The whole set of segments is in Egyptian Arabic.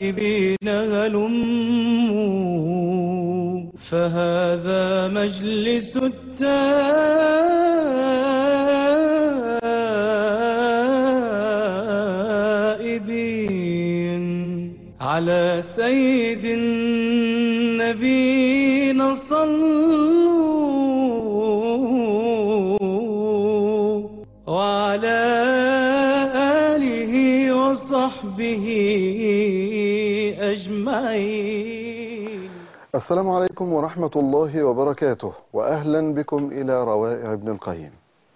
تائبين هلموا فهذا مجلس التائبين على سيد النبينا صلوا وعلى آله وصحبه أجمعين السلام عليكم ورحمة الله وبركاته وأهلا بكم إلى روائع ابن القيم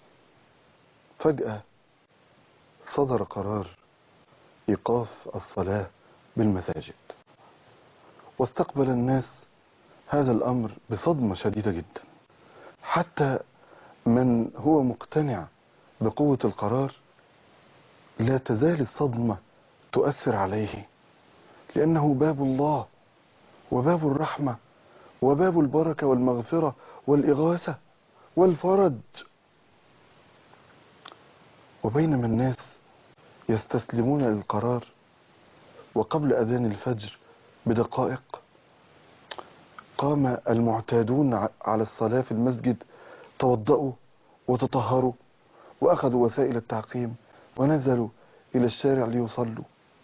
فجأة صدر قرار إيقاف الصلاة بالمساجد واستقبل الناس هذا الأمر بصدمة شديدة جدا حتى من هو مقتنع بقوة القرار لا تزال الصدمة تؤثر عليه لأنه باب الله وباب الرحمة وباب البركة والمغفرة والإغاثة والفرج وبينما الناس يستسلمون للقرار وقبل أذان الفجر بدقائق قام المعتادون ع- على الصلاة في المسجد توضأوا وتطهروا وأخذوا وسائل التعقيم ونزلوا إلى الشارع ليصلوا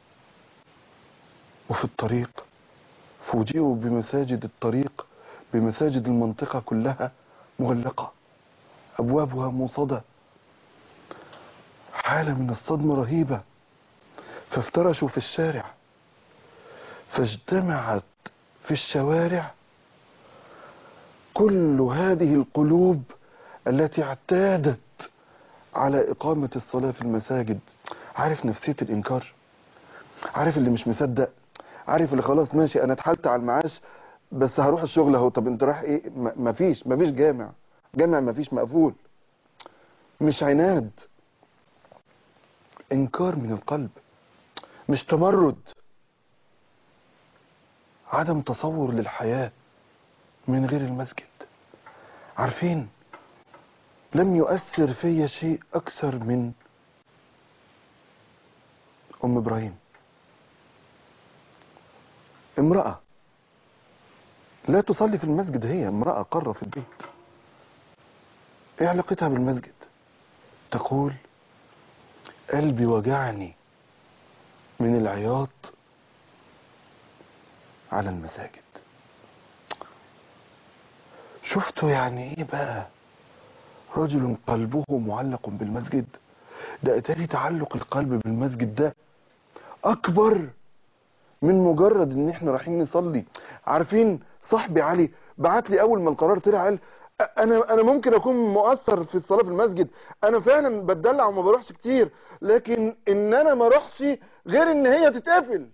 وفي الطريق فوجئوا بمساجد الطريق بمساجد المنطقة كلها مغلقة أبوابها موصدة حالة من الصدمة رهيبة فافترشوا في الشارع فاجتمعت في الشوارع كل هذه القلوب التي اعتادت على إقامة الصلاة في المساجد عارف نفسية الإنكار عارف اللي مش مصدق عارف اللي خلاص ماشي أنا اتحلت على المعاش بس هروح الشغل اهو طب انت رايح ايه م- مفيش مفيش جامع جامع مفيش مقفول مش عناد انكار من القلب مش تمرد عدم تصور للحياة من غير المسجد عارفين لم يؤثر في شيء أكثر من أم إبراهيم امرأة لا تصلي في المسجد هي امرأة قارة في البيت ايه علاقتها بالمسجد تقول قلبي وجعني من العياط على المساجد شفتوا يعني ايه بقى رجل قلبه معلق بالمسجد ده اتاري تعلق القلب بالمسجد ده اكبر من مجرد ان احنا رايحين نصلي عارفين صاحبي علي بعت لي اول ما القرار طلع قال أ- انا انا ممكن اكون مؤثر في الصلاه في المسجد انا فعلا بتدلع وما بروحش كتير لكن ان انا ما اروحش غير ان هي تتقفل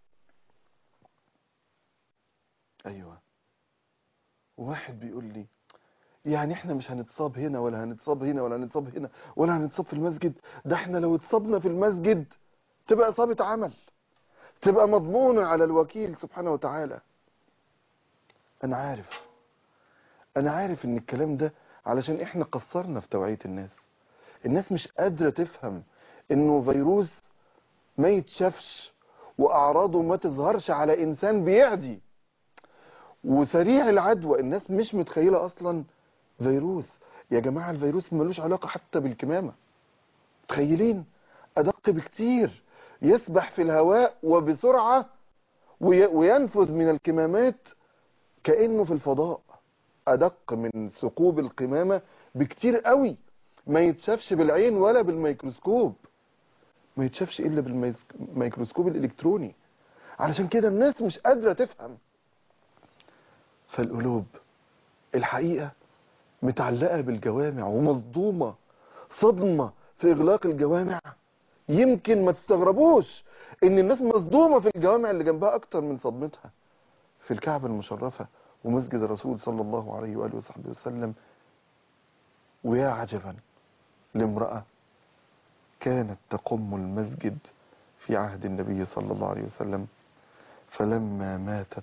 ايوه واحد بيقول لي يعني احنا مش هنتصاب هنا ولا هنتصاب هنا ولا هنتصاب هنا ولا هنتصاب في المسجد ده احنا لو اتصابنا في المسجد تبقى اصابه عمل تبقى مضمونة على الوكيل سبحانه وتعالى انا عارف انا عارف ان الكلام ده علشان احنا قصرنا في توعية الناس الناس مش قادرة تفهم انه فيروس ما يتشافش واعراضه ما تظهرش على انسان بيعدي وسريع العدوى الناس مش متخيلة اصلا فيروس يا جماعة الفيروس ملوش علاقة حتى بالكمامة متخيلين ادق بكتير يسبح في الهواء وبسرعة وي- وينفذ من الكمامات كأنه في الفضاء أدق من ثقوب القمامة بكتير قوي ما يتشافش بالعين ولا بالميكروسكوب ما يتشافش إلا بالميكروسكوب الإلكتروني علشان كده الناس مش قادرة تفهم فالقلوب الحقيقة متعلقة بالجوامع ومصدومة صدمة في إغلاق الجوامع يمكن ما تستغربوش ان الناس مصدومة في الجوامع اللي جنبها اكتر من صدمتها في الكعبة المشرفة ومسجد الرسول صلى الله عليه وآله وصحبه وسلم ويا عجبا لامرأة كانت تقم المسجد في عهد النبي صلى الله عليه وسلم فلما ماتت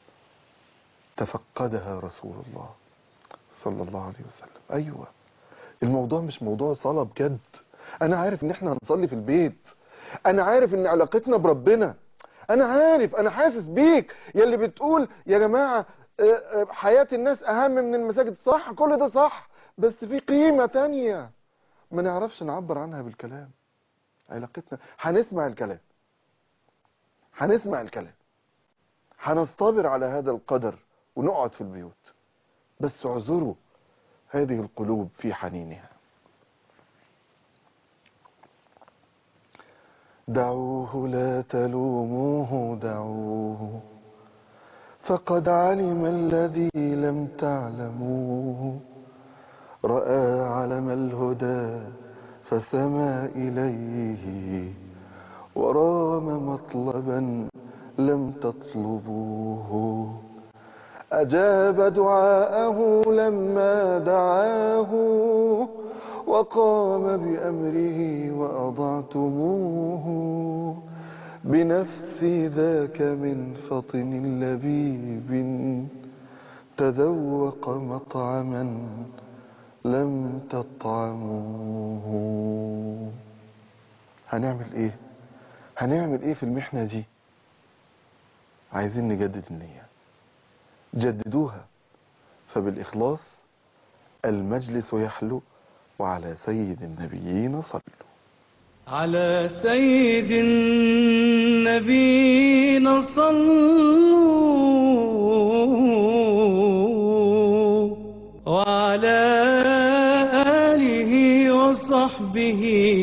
تفقدها رسول الله صلى الله عليه وسلم ايوه الموضوع مش موضوع صلاة بجد انا عارف ان احنا هنصلي في البيت انا عارف ان علاقتنا بربنا انا عارف انا حاسس بيك يا اللي بتقول يا جماعة آه، آه، حياة الناس اهم من المساجد صح كل ده صح بس في قيمة تانية ما نعرفش نعبر عنها بالكلام علاقتنا هنسمع الكلام هنسمع الكلام هنصطبر على هذا القدر ونقعد في البيوت بس اعذروا هذه القلوب في حنينها دعوه لا تلوموه دعوه فقد علم الذي لم تعلموه رأى علم الهدى فسما إليه ورام مطلبا لم تطلبوه أجاب دعاءه لما دعاه وقام بأمره وأضعتموه بنفسي ذاك من فطن لبيب تذوق مطعما لم تطعموه هنعمل ايه هنعمل ايه في المحنة دي عايزين نجدد النية جددوها فبالإخلاص المجلس يحلو وعلى سيد النبيين صلوا على سيد النبينا صلوا وعلى آله وصحبه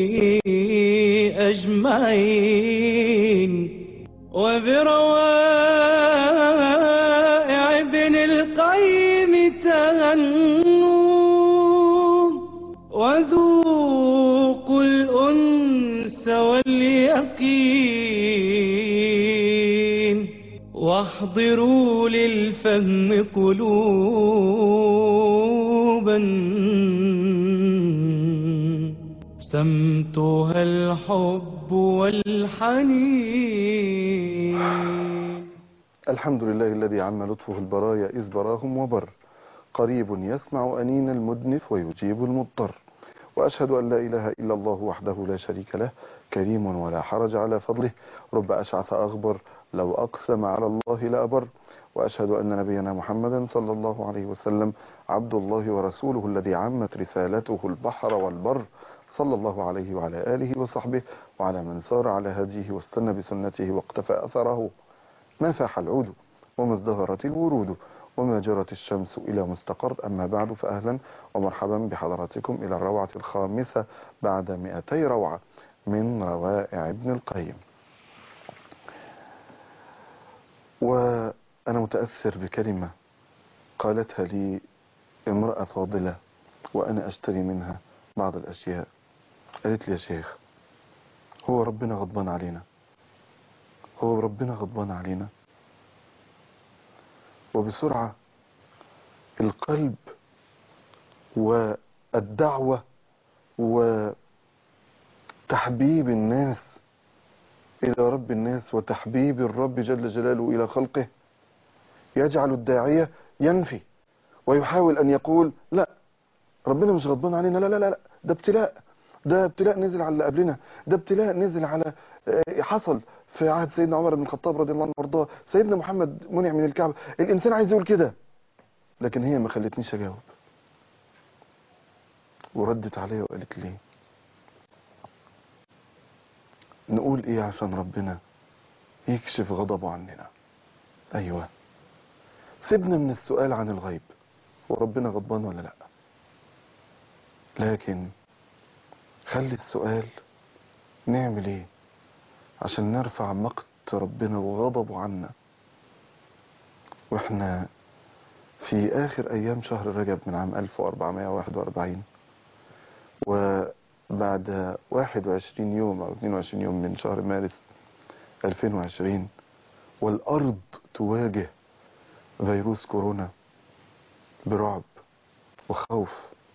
أجمعين وبروائع ابن القيم تهنوا وذوقوا الأنس واليقين واحضروا للفهم قلوبا سمتها الحب والحنين الحمد لله الذي عم لطفه البرايا إذ براهم وبر قريب يسمع أنين المدنف ويجيب المضطر وأشهد أن لا إله إلا الله وحده لا شريك له كريم ولا حرج على فضله رب أشعث أغبر لو أقسم على الله لأبر وأشهد أن نبينا محمدا صلى الله عليه وسلم عبد الله ورسوله الذي عمت رسالته البحر والبر صلى الله عليه وعلى آله وصحبه وعلى من سار على هديه واستنى بسنته واقتفى أثره ما فاح العود وما ازدهرت الورود وما جرت الشمس إلى مستقر أما بعد فأهلا ومرحبا بحضراتكم إلى الروعة الخامسة بعد مئتي روعة من روائع ابن القيم وأنا متأثر بكلمة قالتها لي امرأة فاضلة وأنا أشتري منها بعض الأشياء قالت لي يا شيخ هو ربنا غضبان علينا هو ربنا غضبان علينا وبسرعة القلب والدعوة وتحبيب الناس إلى رب الناس وتحبيب الرب جل جلاله إلى خلقه يجعل الداعية ينفي ويحاول أن يقول لا ربنا مش غضبان علينا لا لا لا لا ده ابتلاء ده ابتلاء نزل على اللي قبلنا ده ابتلاء نزل على آه، حصل في عهد سيدنا عمر بن الخطاب رضي الله عنه وارضاه سيدنا محمد منع من الكعبة الإنسان عايز يقول كده لكن هي ما خلتنيش أجاوب وردت عليا وقالت لي نقول ايه عشان ربنا يكشف غضبه عننا ايوه سيبنا من السؤال عن الغيب هو ربنا غضبان ولا لا لكن خلي السؤال نعمل ايه عشان نرفع مقت ربنا وغضبه عنا واحنا في اخر ايام شهر رجب من عام 1441 وبعد 21 يوم او 22 يوم من شهر مارس 2020 والارض تواجه فيروس كورونا برعب وخوف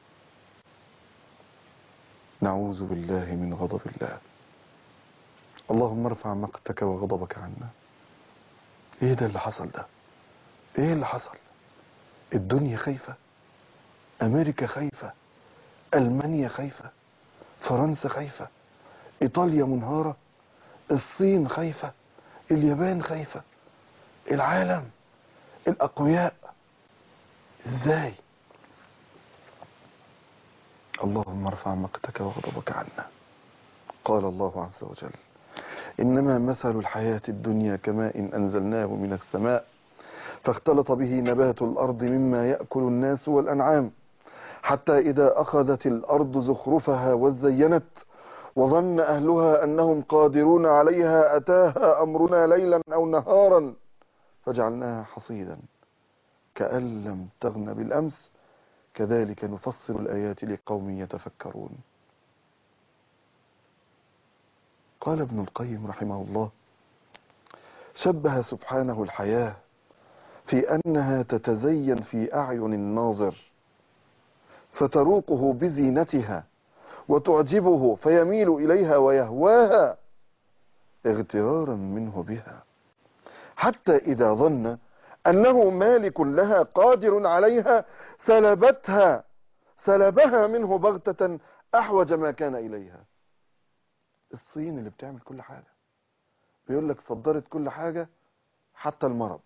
نعوذ بالله من غضب الله اللهم ارفع مقتك وغضبك عنا ايه ده اللي حصل ده ايه اللي حصل الدنيا خايفة امريكا خايفة المانيا خايفة فرنسا خايفة ايطاليا منهارة الصين خايفة اليابان خايفة العالم الأقوياء ازاي اللهم ارفع مقتك وغضبك عنا قال الله عز وجل إنما مثل الحياة الدنيا كماء أنزلناه من السماء فاختلط به نبات الأرض مما يأكل الناس والأنعام حتى إذا أخذت الأرض زخرفها وزينت وظن أهلها أنهم قادرون عليها أتاها أمرنا ليلا أو نهارا فجعلناها حصيدا كأن لم تغن بالأمس كذلك نفصل الآيات لقوم يتفكرون قال ابن القيم رحمه الله شبه سبحانه الحياة في أنها تتزين في أعين الناظر فتروقه بزينتها وتعجبه فيميل إليها ويهواها اغترارا منه بها حتى إذا ظن أنه مالك لها قادر عليها سلبتها سلبها منه بغتة أحوج ما كان إليها الصين اللي بتعمل كل حاجة بيقول لك صدرت كل حاجة حتى المرض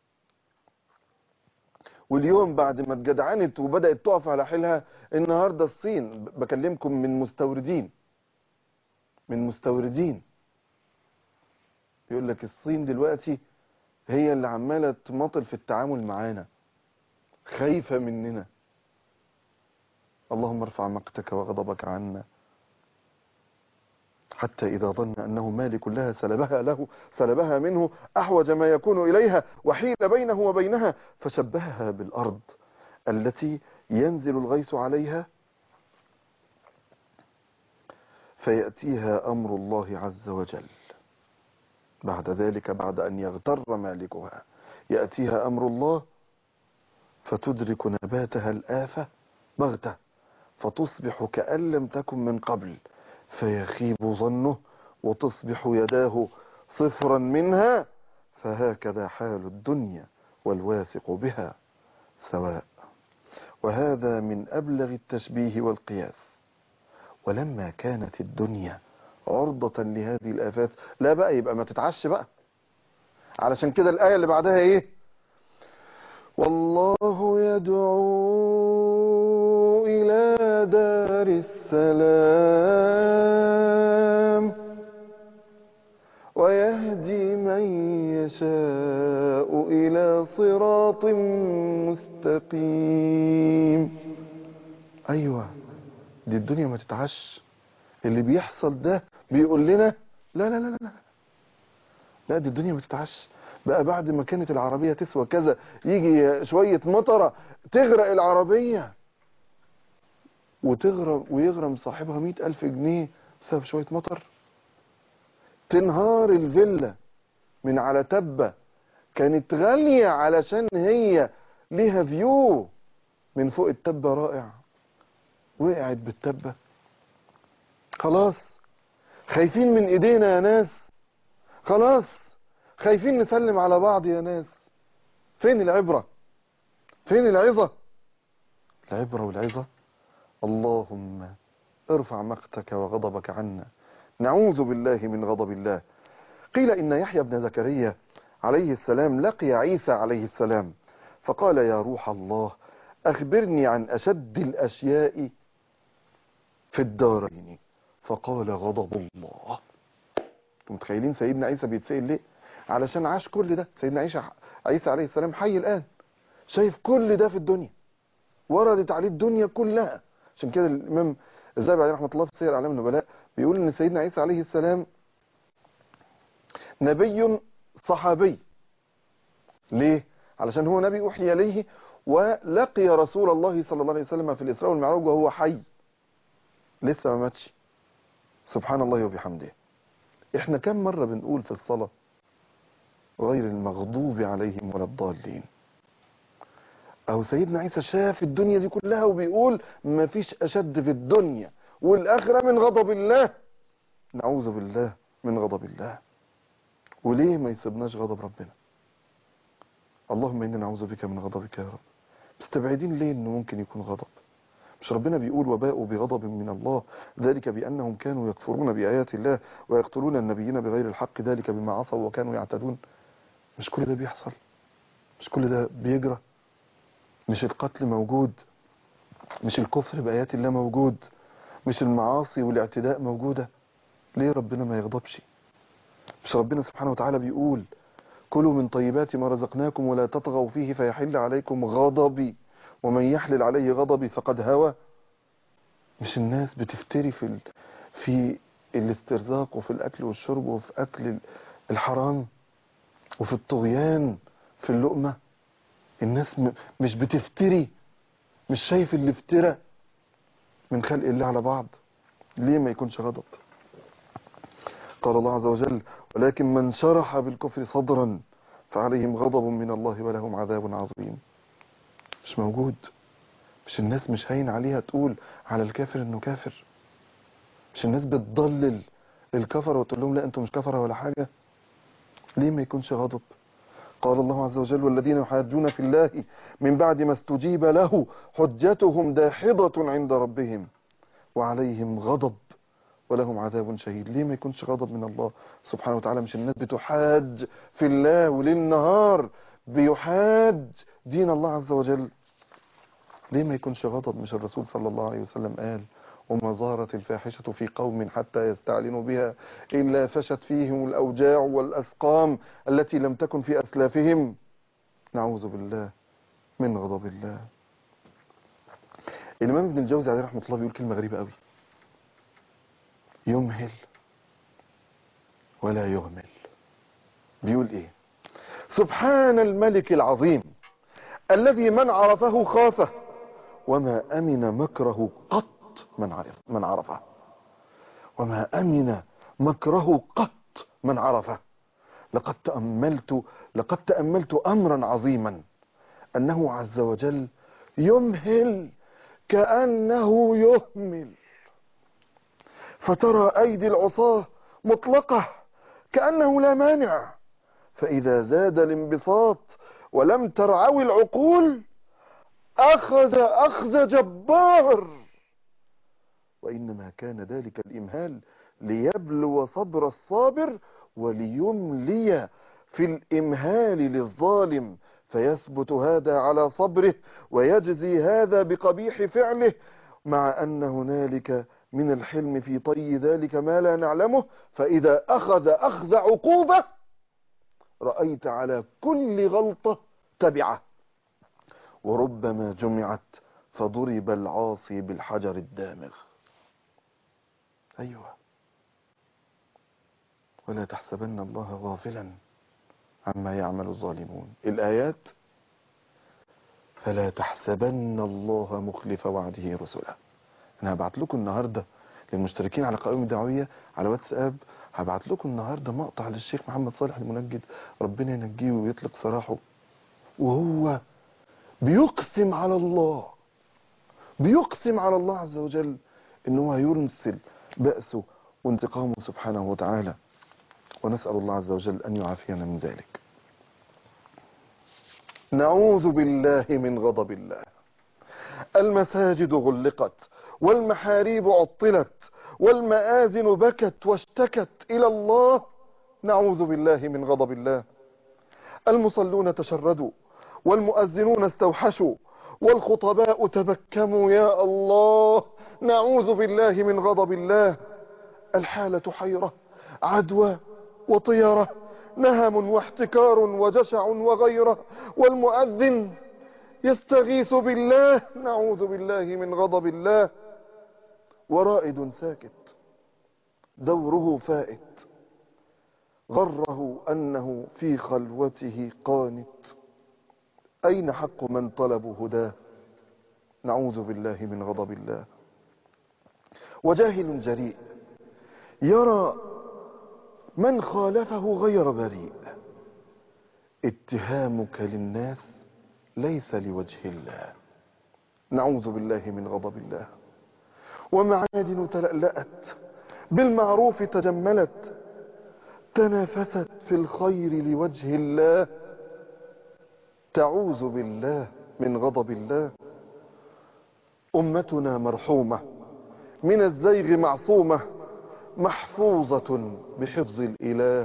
واليوم بعد ما اتجدعنت وبدأت تقف على حيلها النهاردة الصين بكلمكم من مستوردين من مستوردين يقول لك الصين دلوقتي هي اللي عمالة تماطل في التعامل معانا خايفة مننا اللهم ارفع مقتك وغضبك عنا حتى إذا ظن أنه مالك لها سلبها له سلبها منه أحوج ما يكون إليها وحيل بينه وبينها فشبهها بالأرض التي ينزل الغيث عليها فيأتيها أمر الله عز وجل بعد ذلك بعد أن يغتر مالكها يأتيها أمر الله فتدرك نباتها الآفة بغتة فتصبح كأن لم تكن من قبل فيخيب ظنه وتصبح يداه صفرا منها فهكذا حال الدنيا والواثق بها سواء وهذا من أبلغ التشبيه والقياس ولما كانت الدنيا عرضة لهذه الآفات لا بقى يبقى ما تتعش بقى علشان كده الآية اللي بعدها ايه والله يدعو إلى دار السلام ويهدي من يشاء إلى صراط مستقيم أيوة دي الدنيا ما تتعش اللي بيحصل ده بيقول لنا لا لا لا لا لا لا دي الدنيا ما تتعش بقى بعد ما كانت العربية تسوى كذا يجي شوية مطرة تغرق العربية وتغرم ويغرم صاحبها مئة ألف جنيه بسبب شوية مطر تنهار الفيلا من على تبة كانت غالية علشان هي ليها فيو من فوق التبة رائع وقعت بالتبة خلاص خايفين من ايدينا يا ناس خلاص خايفين نسلم على بعض يا ناس فين العبرة فين العظة العبرة والعظة اللهم ارفع مقتك وغضبك عنا نعوذ بالله من غضب الله قيل إن يحيى بن زكريا عليه السلام لقي عيسى عليه السلام فقال يا روح الله أخبرني عن أشد الأشياء في الدارين فقال غضب الله انتم متخيلين سيدنا عيسى بيتسأل ليه علشان عاش كل ده سيدنا عيسى عيسى عليه السلام حي الآن شايف كل ده في الدنيا وردت عليه الدنيا كلها عشان كده الإمام الذهبي عليه رحمة الله في سير أعلام النبلاء بيقول إن سيدنا عيسى عليه السلام نبي صحابي ليه؟ علشان هو نبي أوحي إليه ولقي رسول الله صلى الله عليه وسلم في الإسراء والمعراج وهو حي لسه ما ماتش سبحان الله وبحمده احنا كم مرة بنقول في الصلاة غير المغضوب عليهم ولا الضالين أو سيدنا عيسى شاف الدنيا دي كلها وبيقول ما فيش أشد في الدنيا والآخرة من غضب الله نعوذ بالله من غضب الله وليه ما يسيبناش غضب ربنا اللهم إنا نعوذ بك من غضبك يا رب مستبعدين ليه إنه ممكن يكون غضب مش ربنا بيقول وباءوا بغضب من الله ذلك بأنهم كانوا يكفرون بآيات الله ويقتلون النبيين بغير الحق ذلك بما عصوا وكانوا يعتدون مش كل ده بيحصل مش كل ده بيجرى مش القتل موجود مش الكفر بآيات الله موجود مش المعاصي والاعتداء موجودة ليه ربنا ما يغضبش مش ربنا سبحانه وتعالى بيقول كلوا من طيبات ما رزقناكم ولا تطغوا فيه فيحل عليكم غضبي ومن يحلل عليه غضبي فقد هوى مش الناس بتفتري في ال... في الاسترزاق وفي الاكل والشرب وفي اكل الحرام وفي الطغيان في اللقمة الناس م... مش بتفتري مش شايف اللي افترى من خلق الله على بعض ليه ما يكونش غضب قال الله عز وجل ولكن من شرح بالكفر صدرا فعليهم غضب من الله ولهم عذاب عظيم مش موجود مش الناس مش هين عليها تقول على الكافر انه كافر مش الناس بتضلل الكفر وتقول لهم لا انتم مش كفره ولا حاجة ليه ما يكونش غضب قال الله عز وجل والذين يحاجون في الله من بعد ما استجيب له حجتهم داحضة عند ربهم وعليهم غضب ولهم عذاب شهيد ليه ما يكونش غضب من الله سبحانه وتعالى مش الناس بتحاج في الله وليل نهار بيحاج دين الله عز وجل ليه ما يكونش غضب مش الرسول صلى الله عليه وسلم قال وما ظهرت الفاحشة في قوم حتى يستعلنوا بها إلا فشت فيهم الأوجاع والأسقام التي لم تكن في أسلافهم نعوذ بالله من غضب الله الإمام ابن الجوزي عليه رحمة الله بيقول كلمة غريبة قوي يمهل ولا يهمل بيقول ايه سبحان الملك العظيم الذي من عرفه خافه وما أمن مكره قط من عرف من عرفه وما أمن مكره قط من عرفه لقد تأملت لقد تأملت أمرا عظيما أنه عز وجل يمهل كأنه يهمل فترى أيدي العصاة مطلقة كأنه لا مانع فإذا زاد الانبساط ولم ترعوي العقول أخذ أخذ جبار وإنما كان ذلك الإمهال ليبلو صبر الصابر وليملي في الإمهال للظالم فيثبت هذا على صبره ويجزي هذا بقبيح فعله مع أن هنالك من الحلم في طي ذلك ما لا نعلمه فإذا أخذ أخذ عقوبة رأيت على كل غلطة تبعه وربما جمعت فضرب العاصي بالحجر الدامغ أيوة ولا تحسبن الله غافلا عما يعمل الظالمون الآيات فلا تحسبن الله مخلف وعده رسله انا هبعت لكم النهاردة للمشتركين على قائمة الدعوية على واتساب هبعت لكم النهاردة مقطع للشيخ محمد صالح المنجد ربنا ينجيه ويطلق سراحه وهو بيقسم على الله بيقسم على الله عز وجل ان هو يرسل بأسه وانتقامه سبحانه وتعالى ونسأل الله عز وجل أن يعافينا من ذلك نعوذ بالله من غضب الله المساجد غلقت والمحاريب عطلت والمآذن بكت واشتكت إلى الله نعوذ بالله من غضب الله المصلون تشردوا والمؤذنون استوحشوا والخطباء تبكموا يا الله نعوذ بالله من غضب الله الحالة حيرة عدوى وطيرة نهم واحتكار وجشع وغيره والمؤذن يستغيث بالله نعوذ بالله من غضب الله ورائد ساكت دوره فائت غره أنه في خلوته قانت أين حق من طلبوا هداه نعوذ بالله من غضب الله وجاهل جريء يرى من خالفه غير بريء اتهامك للناس ليس لوجه الله نعوذ بالله من غضب الله ومعادن تلألأت بالمعروف تجملت تنافست في الخير لوجه الله تعوذ بالله من غضب الله أمتنا مرحومة من الزيغ معصومة محفوظة بحفظ الإله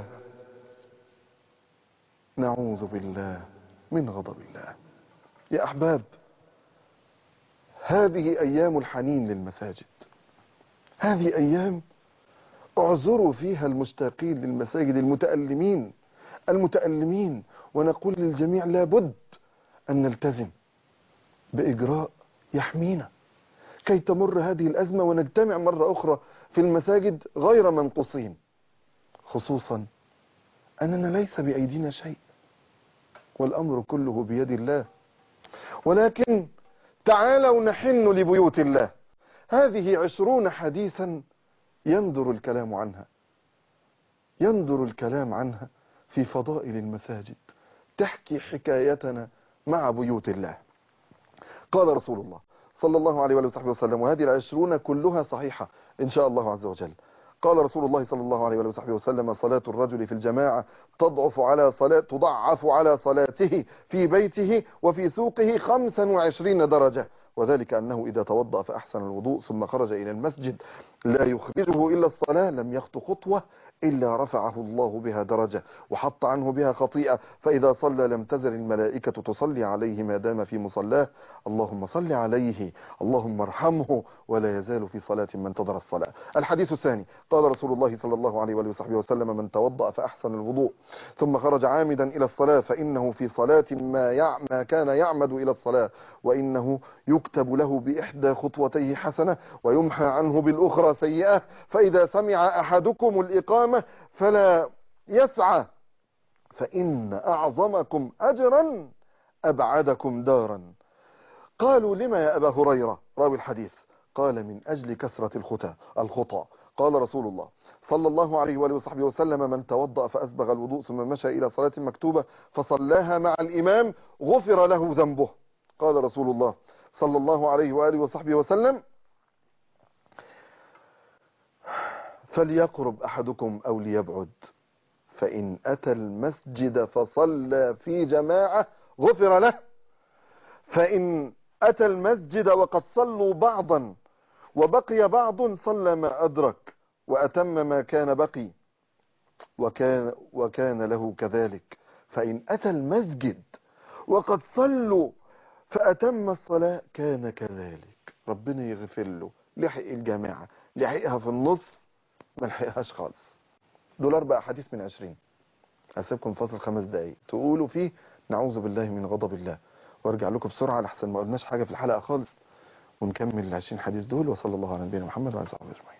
نعوذ بالله من غضب الله يا أحباب هذه أيام الحنين للمساجد هذه أيام اعذروا فيها المشتاقين للمساجد المتألمين المتألمين ونقول للجميع لابد أن نلتزم بإجراء يحمينا كي تمر هذه الأزمة ونجتمع مرة أخرى في المساجد غير منقوصين خصوصا أننا ليس بأيدينا شيء والأمر كله بيد الله ولكن تعالوا نحن لبيوت الله هذه عشرون حديثا يندر الكلام عنها يندر الكلام عنها في فضائل المساجد تحكي حكايتنا مع بيوت الله قال رسول الله صلى الله عليه وآله وصحبه وسلم وهذه العشرون كلها صحيحة إن شاء الله عز وجل قال رسول الله صلى الله عليه وآله وصحبه وسلم صلاة الرجل في الجماعة تضعف على صلاة تضعف على صلاته في بيته وفي سوقه 25 درجة وذلك أنه إذا توضأ فأحسن الوضوء ثم خرج إلى المسجد لا يخرجه إلا الصلاة لم يخط خطوة إلا رفعه الله بها درجة وحط عنه بها خطيئة فإذا صلى لم تزل الملائكة تصلي عليه ما دام في مصلاه اللهم صل عليه اللهم ارحمه ولا يزال في صلاة من انتظر الصلاة الحديث الثاني قال رسول الله صلى الله عليه وآله وصحبه وسلم من توضأ فأحسن الوضوء ثم خرج عامدا إلى الصلاة فإنه في صلاة ما, يع... ما كان يعمد إلى الصلاة وإنه يكتب له بإحدى خطوتيه حسنة ويمحى عنه بالأخرى سيئة فإذا سمع أحدكم الإقامة فلا يسعى فإن أعظمكم أجرا أبعدكم دارا قالوا لما يا أبا هريرة راوي الحديث قال من أجل كثرة الخطى الخطى قال رسول الله صلى الله عليه وآله وصحبه وسلم من توضأ فأسبغ الوضوء ثم مشى إلى صلاة مكتوبة فصلاها مع الإمام غفر له ذنبه قال رسول الله صلى الله عليه وآله وصحبه وسلم فليقرب أحدكم أو ليبعد فإن أتى المسجد فصلى في جماعة غفر له فإن أتى المسجد وقد صلوا بعضا وبقي بعض صلى ما أدرك وأتم ما كان بقي وكان, وكان له كذلك فإن أتى المسجد وقد صلوا فأتم الصلاة كان كذلك ربنا يغفر له لحق الجماعة لحقها في النص ما لحقهاش خالص دول أربع أحاديث من عشرين هسيبكم فاصل خمس دقايق تقولوا فيه نعوذ بالله من غضب الله وارجع لكم بسرعة لحسن ما قلناش حاجة في الحلقة خالص ونكمل ال 20 حديث دول وصلى الله على نبينا محمد وعلى اله وصحبه اجمعين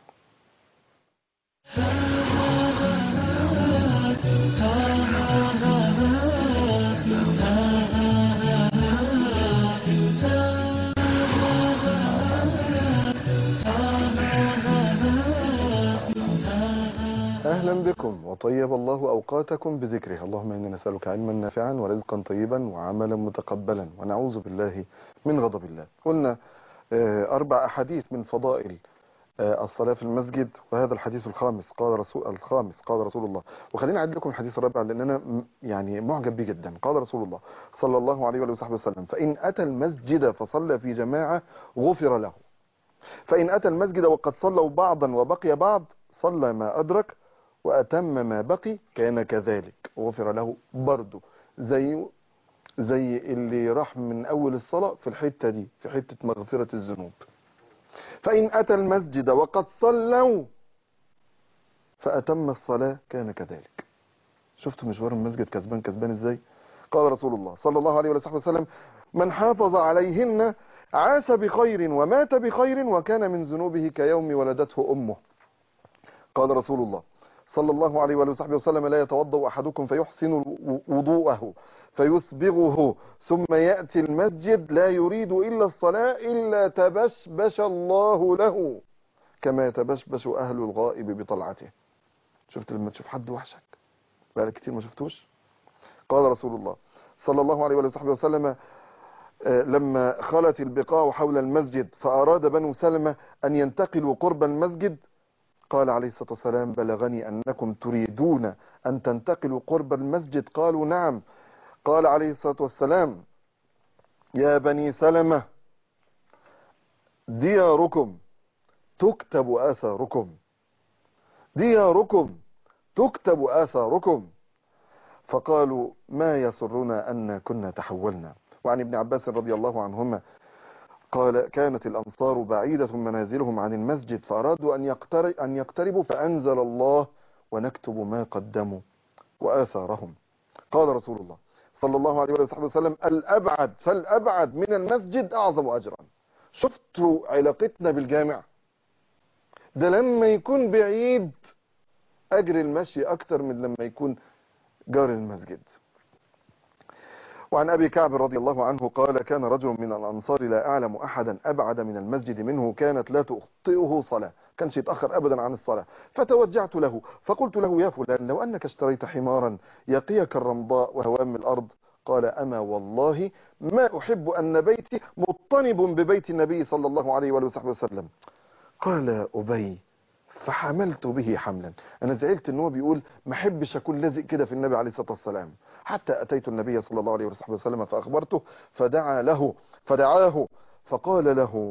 أهلا بكم وطيب الله أوقاتكم بذكره اللهم إنا نسألك علما نافعا ورزقا طيبا وعملا متقبلا ونعوذ بالله من غضب الله قلنا أربع أحاديث من فضائل الصلاة في المسجد وهذا الحديث الخامس قال رسول الخامس قال رسول الله وخلينا أعد لكم الحديث الرابع لأن أنا يعني معجب به جدا قال رسول الله صلى الله عليه وآله وصحبه وسلم فإن أتى المسجد فصلى في جماعة غفر له فإن أتى المسجد وقد صلوا بعضا وبقي بعض صلى ما أدرك وأتم ما بقي كان كذلك غفر له برضه زي زي اللي راح من أول الصلاة في الحتة دي في حتة مغفرة الذنوب فإن أتى المسجد وقد صلوا فأتم الصلاة كان كذلك شفتوا مشوار المسجد كسبان كسبان ازاي قال رسول الله صلى الله عليه وسلم من حافظ عليهن عاش بخير ومات بخير وكان من ذنوبه كيوم ولدته أمه قال رسول الله صلى الله عليه وآله وصحبه وسلم لا يتوضأ أحدكم فيحسن وضوءه فيسبغه ثم يأتي المسجد لا يريد إلا الصلاة إلا تبشبش الله له كما يتبشبش أهل الغائب بطلعته شفت لما تشوف حد وحشك بقى كتير ما شفتوش قال رسول الله صلى الله عليه وآله وصحبه وسلم لما خلت البقاع حول المسجد فأراد بنو سلمة أن ينتقلوا قرب المسجد قال عليه الصلاة والسلام بلغني أنكم تريدون أن تنتقلوا قرب المسجد قالوا نعم قال عليه الصلاة والسلام يا بني سلمة دياركم تكتب آثاركم دياركم تكتب آثاركم فقالوا ما يسرنا أن كنا تحولنا وعن ابن عباس رضي الله عنهما قال كانت الأنصار بعيدة منازلهم عن المسجد فأرادوا أن, يقتر أن يقتربوا فأنزل الله ونكتب ما قدموا وآثارهم قال رسول الله صلى الله عليه وآله وسلم الأبعد فالأبعد من المسجد أعظم أجرا شفتوا علاقتنا بالجامع ده لما يكون بعيد أجر المشي أكتر من لما يكون جار المسجد وعن أبي كعب رضي الله عنه قال كان رجل من الأنصار لا أعلم أحدا أبعد من المسجد منه كانت لا تخطئه صلاة كانش يتأخر أبدا عن الصلاة فتوجعت له فقلت له يا فلان لو أنك اشتريت حمارا يقيك الرمضاء وهوام الأرض قال أما والله ما أحب أن بيتي مطنب ببيت النبي صلى الله عليه وآله وصحبه وسلم قال أبي فحملت به حملا أنا زعلت أنه بيقول ما احبش أكون لازق كده في النبي عليه الصلاة والسلام حتى أتيت النبي صلى الله عليه وصحبه وسلم فأخبرته فدعا له فدعاه فقال له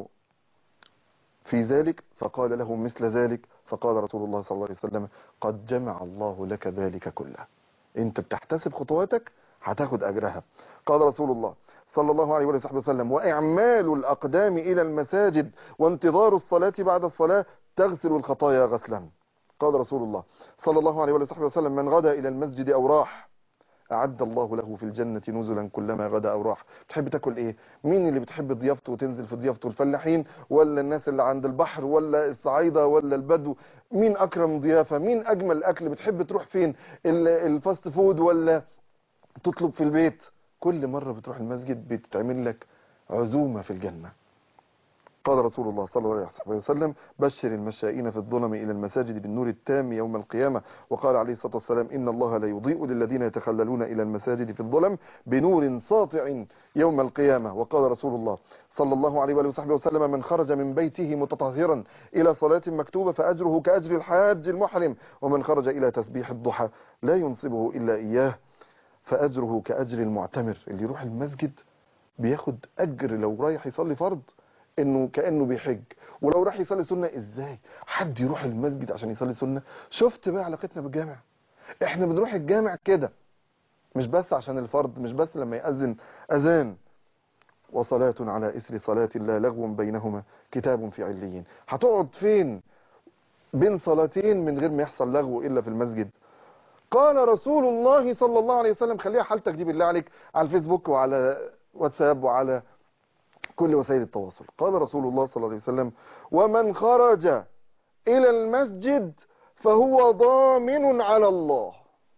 في ذلك فقال له مثل ذلك فقال رسول الله صلى الله عليه وسلم قد جمع الله لك ذلك كله انت بتحتسب خطواتك هتاخد أجرها قال رسول الله صلى الله عليه وصحبه وسلم وإعمال الأقدام إلى المساجد وانتظار الصلاة بعد الصلاة تغسل الخطايا غسلا قال رسول الله صلى الله عليه وصحبه وسلم من غدا إلى المسجد أو راح أعد الله له في الجنة نزلا كلما غدا أو راح بتحب تاكل إيه مين اللي بتحب ضيافته وتنزل في ضيافته الفلاحين ولا الناس اللي عند البحر ولا الصعايدة ولا البدو مين أكرم ضيافة مين أجمل أكل بتحب تروح فين ال- الفاست فود ولا تطلب في البيت كل مرة بتروح المسجد بتتعمل لك عزومة في الجنة قال رسول الله صلى الله عليه وسلم بشر المشائين في الظلم إلى المساجد بالنور التام يوم القيامة وقال عليه الصلاة والسلام إن الله لا يضيء للذين يتخللون إلى المساجد في الظلم بنور ساطع يوم القيامة وقال رسول الله صلى الله عليه وآله وصحبه وسلم من خرج من بيته متطهرا إلى صلاة مكتوبة فأجره كأجر الحاج المحرم ومن خرج إلى تسبيح الضحى لا ينصبه إلا إياه فأجره كأجر المعتمر اللي يروح المسجد بياخد أجر لو رايح يصلي فرض انه كانه بيحج ولو راح يصلي سنه ازاي حد يروح المسجد عشان يصلي سنه شفت بقى علاقتنا بالجامع احنا بنروح الجامع كده مش بس عشان الفرض مش بس لما يأذن اذان وصلاة على اثر صلاة لا لغو بينهما كتاب في عليين هتقعد فين بين صلاتين من غير ما يحصل لغو الا في المسجد قال رسول الله صلى الله عليه وسلم خليها حالتك دي بالله عليك على الفيسبوك وعلى واتساب وعلى كل وسائل التواصل قال رسول الله صلى الله عليه وسلم ومن خرج إلى المسجد فهو ضامن على الله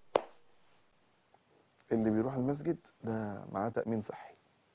اللي بيروح المسجد ده معاه تأمين صحي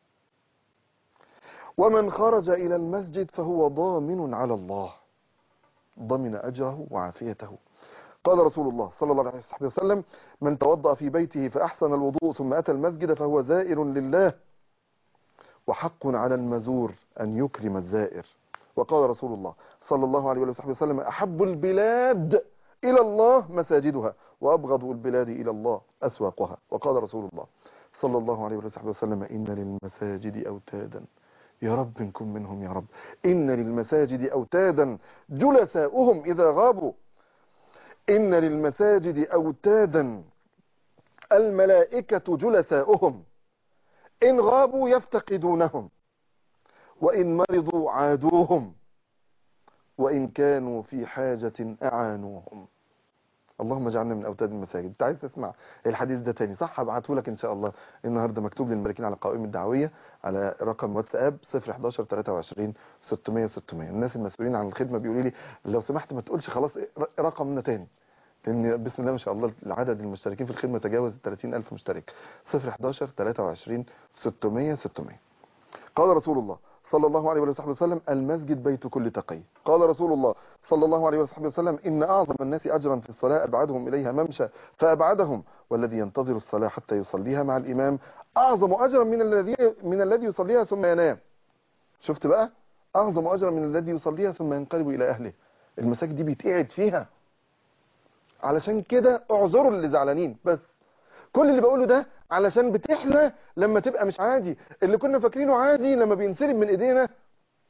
ومن خرج إلى المسجد فهو ضامن على الله ضمن أجره وعافيته قال رسول الله صلى الله عليه وسلم من توضأ في بيته فأحسن الوضوء ثم أتى المسجد فهو زائر لله وحق على المزور أن يكرم الزائر وقال رسول الله صلى الله عليه وصحبه وسلم أحب البلاد إلى الله مساجدها وأبغض البلاد إلى الله أسواقها وقال رسول الله صلى الله عليه وصحبه وسلم إن للمساجد أوتادا يا رب نكون منهم يا رب إن للمساجد أوتادا جلساؤهم إذا غابوا إن للمساجد أوتادا الملائكة جلساؤهم إن غابوا يفتقدونهم وإن مرضوا عادوهم وإن كانوا في حاجة أعانوهم اللهم اجعلنا من أوتاد المساجد انت عايز تسمع الحديث ده تاني صح هبعته لك إن شاء الله النهاردة مكتوب للملكين على قوائم الدعوية على رقم واتساب 011 23 600 600 الناس المسؤولين عن الخدمة بيقولوا لي لو سمحت ما تقولش خلاص رقمنا تاني لان بسم الله ما شاء الله العدد المشتركين في الخدمة تجاوز 30000 مشترك 011 23 600 600 قال رسول الله صلى الله عليه وصحبه وسلم المسجد بيت كل تقي قال رسول الله صلى الله عليه وصحبه وسلم إن أعظم الناس أجرا في الصلاة أبعدهم إليها ممشى فأبعدهم والذي ينتظر الصلاة حتى يصليها مع الإمام أعظم أجرا من الذي من الذي يصليها ثم ينام شفت بقى أعظم أجرا من الذي يصليها ثم ينقلب إلى أهله المساجد دي بيتقعد فيها علشان كده اعذروا اللي زعلانين بس كل اللي بقوله ده علشان بتحلى لما تبقى مش عادي اللي كنا فاكرينه عادي لما بينسرب من ايدينا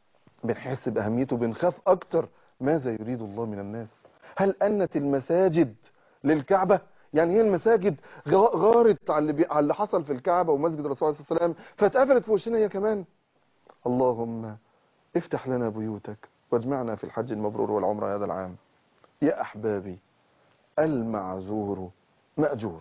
بنحس بأهميته بنخاف أكتر ماذا يريد الله من الناس هل أنت المساجد للكعبة يعني هي المساجد غ- غارت على اللي, بي... على اللي حصل في الكعبة ومسجد الرسول عليه الصلاة والسلام فاتقفلت في وشنا هي كمان اللهم افتح لنا بيوتك واجمعنا في الحج المبرور والعمرة هذا العام يا أحبابي المعذور مأجور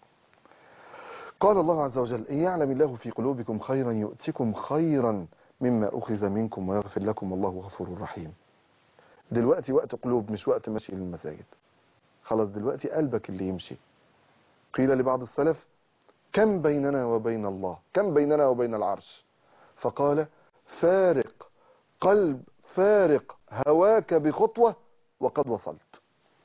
قال الله عز وجل إن يعلم الله في قلوبكم خيرا يؤتكم خيرا مما أخذ منكم ويغفر لكم والله غفور رحيم دلوقتي وقت قلوب مش وقت مشي للمساجد خلاص دلوقتي قلبك اللي يمشي قيل لبعض السلف كم بيننا وبين الله كم بيننا وبين العرش فقال فارق قلب فارق هواك بخطوة وقد وصلت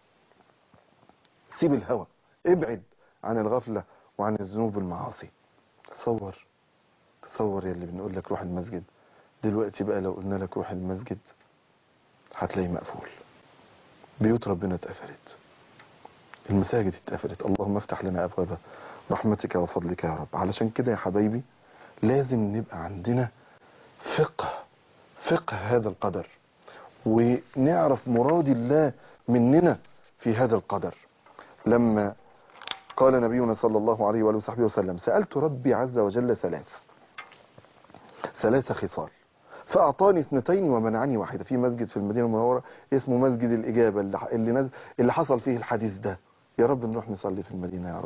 سيب الهوى ابعد عن الغفلة وعن الذنوب والمعاصي تصور تصور يا اللي بنقول لك روح المسجد دلوقتي بقى لو قلنا لك روح المسجد هتلاقيه مقفول بيوت ربنا اتقفلت المساجد اتقفلت اللهم افتح لنا ابواب رحمتك وفضلك يا رب علشان كده يا حبايبي لازم نبقى عندنا فقه فقه هذا القدر ونعرف مراد الله مننا في هذا القدر لما قال نبينا صلى الله عليه وآله وصحبه وسلم سألت ربي عز وجل ثلاث ثلاث خصال فأعطاني اثنتين ومنعني واحدة في مسجد في المدينة المنورة اسمه مسجد الإجابة اللي, اللي, نزل اللي حصل فيه الحديث ده يا رب نروح نصلي في المدينة يا رب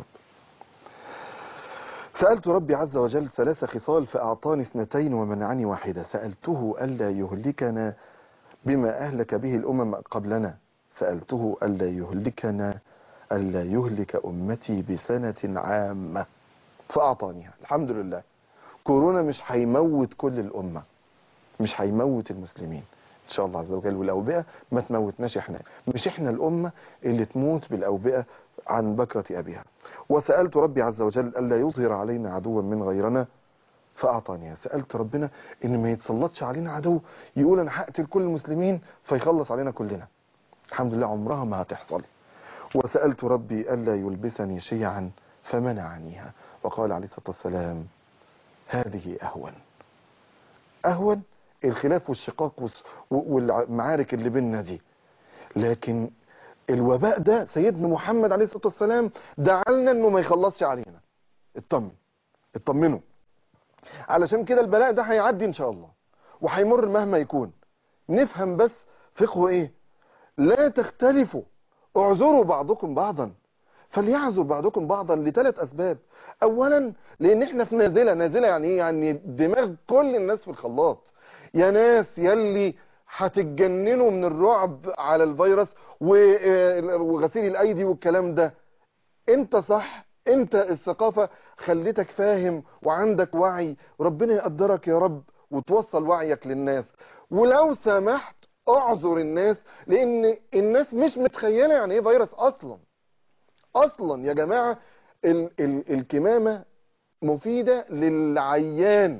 سألت ربي عز وجل ثلاث خصال فأعطاني اثنتين ومنعني واحدة سألته ألا يهلكنا بما أهلك به الأمم قبلنا سألته ألا يهلكنا ألا يهلك أمتي بسنة عامة فأعطانيها الحمد لله كورونا مش هيموت كل الأمة مش هيموت المسلمين إن شاء الله عز وجل والأوبئة ما تموتناش إحنا مش إحنا الأمة اللي تموت بالأوبئة عن بكرة أبيها وسألت ربي عز وجل ألا يظهر علينا عدوا من غيرنا فأعطانيها سألت ربنا إن ما يتسلطش علينا عدو يقول أنا هقتل كل المسلمين فيخلص علينا كلنا الحمد لله عمرها ما هتحصل وسألت ربي ألا يلبسني شيعا فمنعنيها وقال عليه الصلاة والسلام هذه أهون أهون الخلاف والشقاق والس- والمعارك اللي بيننا دي لكن الوباء ده سيدنا محمد عليه الصلاة والسلام دعالنا انه ما يخلصش علينا اطمن اطمنوا علشان كده البلاء ده هيعدي ان شاء الله وهيمر مهما يكون نفهم بس فقه ايه لا تختلفوا اعذروا بعضكم بعضا فليعذر بعضكم بعضا لثلاث اسباب اولا لان احنا في نازله نازله يعني ايه يعني دماغ كل الناس في الخلاط يا ناس يلي هتتجننوا من الرعب على الفيروس و- آه، وغسيل الايدي والكلام ده انت صح انت الثقافة خلتك فاهم وعندك وعي ربنا يقدرك يا رب وتوصل وعيك للناس ولو سمحت اعذر الناس لان الناس مش متخيلة يعني ايه فيروس اصلا اصلا يا جماعة ال ال الكمامة مفيدة للعيان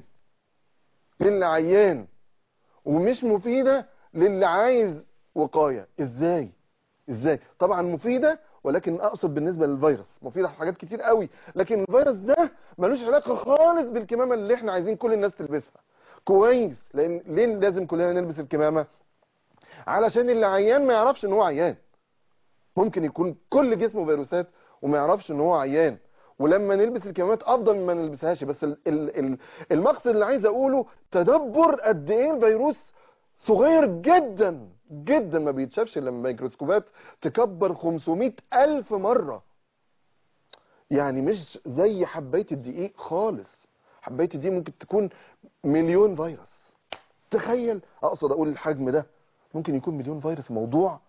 للعيان ومش مفيدة للي عايز وقاية ازاي ازاي طبعا مفيدة ولكن اقصد بالنسبة للفيروس مفيدة في حاجات كتير قوي لكن الفيروس ده ملوش علاقة خالص بالكمامة اللي احنا عايزين كل الناس تلبسها كويس لان ليه لازم كلنا نلبس الكمامة علشان اللي عيان ما يعرفش ان هو عيان ممكن يكون كل جسمه فيروسات وما يعرفش ان هو عيان ولما نلبس الكمامات افضل من ما نلبسهاش بس ال ال ال المقصد اللي عايز اقوله تدبر قد ايه الفيروس صغير جدا جدا ما بيتشافش الا لما ميكروسكوبات تكبر 500 الف مرة يعني مش زي حباية الدقيق خالص حباية الدقيق ممكن تكون مليون فيروس تخيل اقصد اقول الحجم ده ممكن يكون مليون فيروس موضوع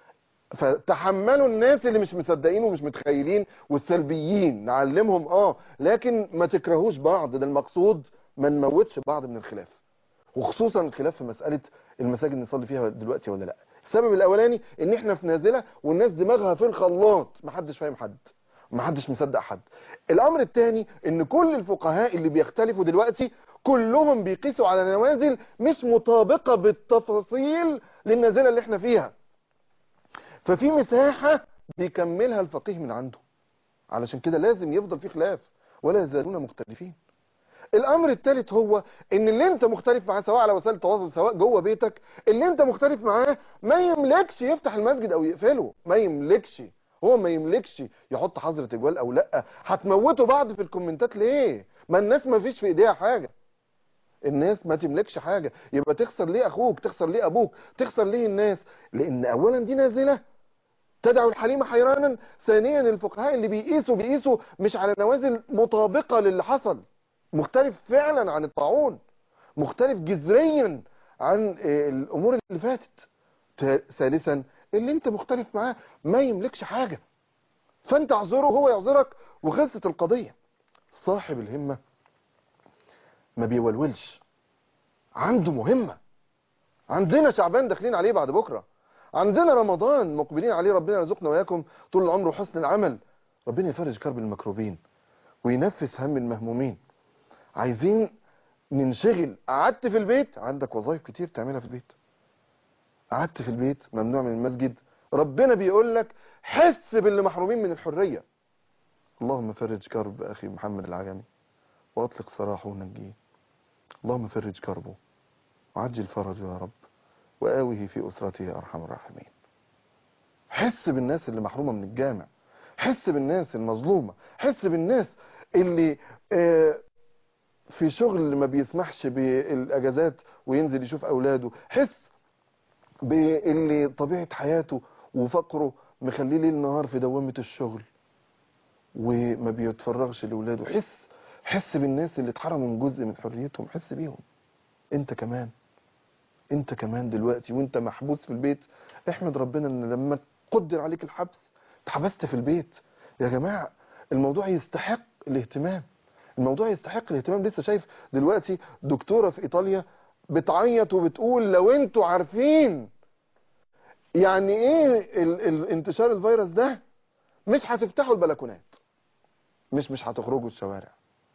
فتحملوا الناس اللي مش مصدقين ومش متخيلين والسلبيين نعلمهم اه لكن ما تكرهوش بعض ده المقصود ما نموتش بعض من الخلاف وخصوصا الخلاف في مسألة المساجد نصلي فيها دلوقتي ولا لا السبب الاولاني ان احنا في نازلة والناس دماغها في الخلاط محدش فاهم حد محدش مصدق حد الامر الثاني ان كل الفقهاء اللي بيختلفوا دلوقتي كلهم بيقيسوا على نوازل مش مطابقة بالتفاصيل للنازلة اللي احنا فيها ففي مساحة بيكملها الفقيه من عنده علشان كده لازم يفضل في خلاف ولا يزالون مختلفين الامر الثالث هو ان اللي انت مختلف معاه سواء على وسائل التواصل سواء جوه بيتك اللي انت مختلف معاه ما يملكش يفتح المسجد او يقفله ما يملكش هو ما يملكش يحط حظر تجوال او لا هتموتوا بعض في الكومنتات ليه ما الناس ما فيش في ايديها حاجه الناس ما تملكش حاجه يبقى تخسر ليه اخوك تخسر ليه ابوك تخسر ليه الناس لان اولا دي نازله تدعو الحليم حيرانا ثانيا الفقهاء اللي بيقيسوا بيقيسوا مش على نوازل مطابقة للي حصل مختلف فعلا عن الطاعون مختلف جذريا عن آه، الامور اللي فاتت ت- ثالثا اللي انت مختلف معاه ما يملكش حاجة فانت اعذره وهو يعذرك وخلصت القضية صاحب الهمة ما بيولولش عنده مهمة عندنا شعبان داخلين عليه بعد بكرة عندنا رمضان مقبلين عليه ربنا يرزقنا وياكم طول العمر وحسن العمل ربنا يفرج كرب المكروبين وينفس هم المهمومين عايزين ننشغل قعدت في البيت عندك وظائف كتير تعملها في البيت قعدت في البيت ممنوع من المسجد ربنا بيقول لك حس باللي محرومين من الحرية اللهم فرج كرب أخي محمد العجمي وأطلق سراحه ونجيه اللهم فرج كربه وعجل فرجه يا رب وآوه في أسرته يا أرحم الراحمين حس بالناس اللي محرومة من الجامع حس بالناس المظلومة حس بالناس اللي آه، في شغل ما بيسمحش بالأجازات وينزل يشوف أولاده حس باللي طبيعة حياته وفقره مخليه ليل نهار في دوامة الشغل وما بيتفرغش لأولاده حس حس بالناس اللي اتحرموا من جزء من حريتهم حس بيهم انت كمان انت كمان دلوقتي وانت محبوس في البيت احمد ربنا ان لما قدر عليك الحبس اتحبست في البيت يا جماعة الموضوع يستحق الاهتمام الموضوع يستحق الاهتمام لسه شايف دلوقتي دكتورة في ايطاليا بتعيط وبتقول لو انتوا عارفين يعني ايه ال ال انتشار الفيروس ده مش هتفتحوا البلكونات مش مش هتخرجوا الشوارع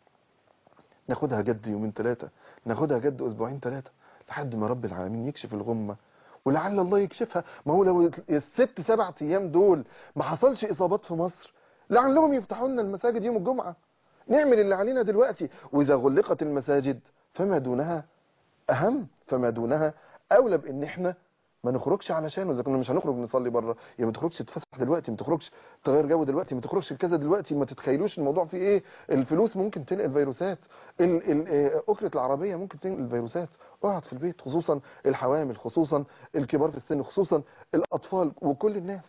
ناخدها جد يومين ثلاثة ناخدها جد اسبوعين ثلاثة لحد ما رب العالمين يكشف الغمة ولعل الله يكشفها ما هو لو الست سبع ايام دول ما حصلش اصابات في مصر لعلهم يفتحوا لنا المساجد يوم الجمعة نعمل اللي علينا دلوقتي واذا غلقت المساجد فما دونها اهم فما دونها اولى بان احنا ما نخرجش علشانه اذا كنا مش هنخرج نصلي بره يبقى ما تخرجش تتفسح دلوقتي ما تخرجش تغير جو دلوقتي ما تخرجش كذا دلوقتي ما تتخيلوش الموضوع فيه ايه الفلوس ممكن تنقل فيروسات ال- ال- آه، اكره العربيه ممكن تنقل فيروسات اقعد في البيت خصوصا الحوامل خصوصا الكبار في السن خصوصا الاطفال وكل الناس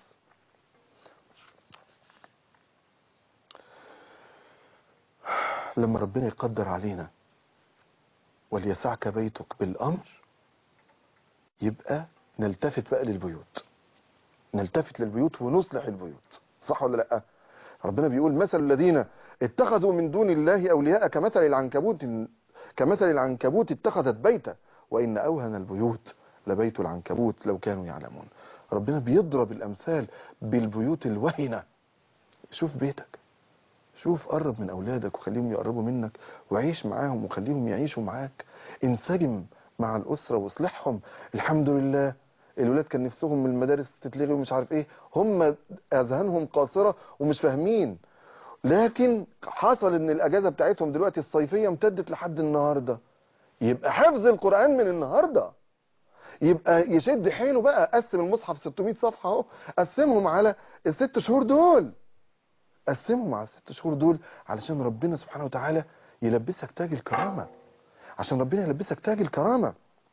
لما ربنا يقدر علينا وليسعك بيتك بالامر يبقى نلتفت بقى للبيوت نلتفت للبيوت ونصلح البيوت صح ولا لا ربنا بيقول مثل الذين اتخذوا من دون الله اولياء كمثل العنكبوت كمثل العنكبوت اتخذت بيتا وان اوهن البيوت لبيت العنكبوت لو كانوا يعلمون ربنا بيضرب الامثال بالبيوت الوهنه شوف بيتك شوف قرب من اولادك وخليهم يقربوا منك وعيش معاهم وخليهم يعيشوا معاك انسجم مع الاسره واصلحهم الحمد لله الولاد كان نفسهم من المدارس تتلغي ومش عارف ايه هم اذهانهم قاصره ومش فاهمين لكن حصل ان الاجازه بتاعتهم دلوقتي الصيفيه امتدت لحد النهارده يبقى حفظ القران من النهارده يبقى يشد حيله بقى قسم المصحف 600 صفحه اهو قسمهم على الست شهور دول قسمهم على الست شهور دول علشان ربنا سبحانه وتعالى يلبسك تاج الكرامه عشان ربنا يلبسك تاج الكرامه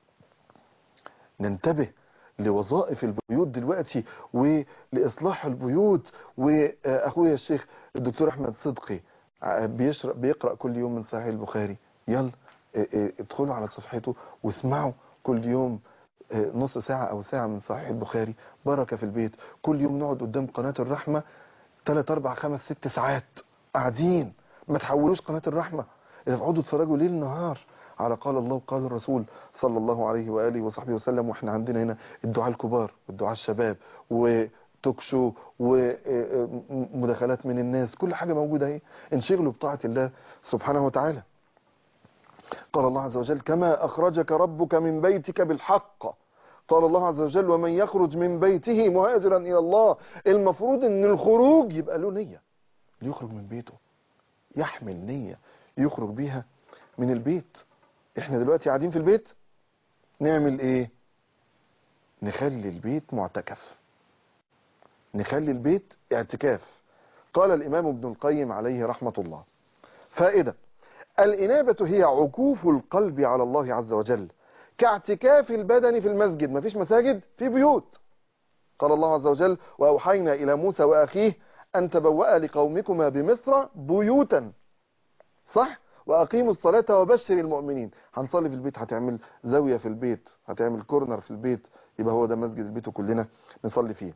ننتبه لوظائف البيوت دلوقتي ولإصلاح البيوت وأخويا الشيخ الدكتور أحمد صدقي بيشرق بيقرأ كل يوم من صحيح البخاري يلا اه، اه، ادخلوا على صفحته واسمعوا كل يوم اه، نص ساعة أو ساعة من صحيح البخاري بركة في البيت كل يوم نقعد قدام قناة الرحمة 3 4 5 6 ساعات قاعدين ما تحولوش قناة الرحمة اقعدوا اتفرجوا ليل نهار على قال الله وقال الرسول صلى الله عليه وآله وصحبه وسلم واحنا عندنا هنا الدعاء الكبار والدعاء الشباب وتوك شو ومداخلات من الناس كل حاجة موجودة اهي انشغلوا بطاعة الله سبحانه وتعالى قال الله عز وجل كما أخرجك ربك من بيتك بالحق قال الله عز وجل ومن يخرج من بيته مهاجرا إلى الله المفروض ان الخروج يبقى له نية يخرج من بيته يحمل نية يخرج بيها من البيت احنا دلوقتي قاعدين في البيت نعمل ايه نخلي البيت معتكف نخلي البيت اعتكاف قال الامام ابن القيم عليه رحمة الله فائدة الانابة هي عكوف القلب على الله عز وجل كاعتكاف البدن في المسجد مفيش مساجد في بيوت قال الله عز وجل وأوحينا إلى موسى وأخيه أن تبوأ لقومكما بمصر بيوتا صح وأقيموا الصلاة وبشر المؤمنين هنصلي في البيت هتعمل زاوية في البيت هتعمل كورنر في البيت يبقى هو ده مسجد البيت وكلنا نصلي فيه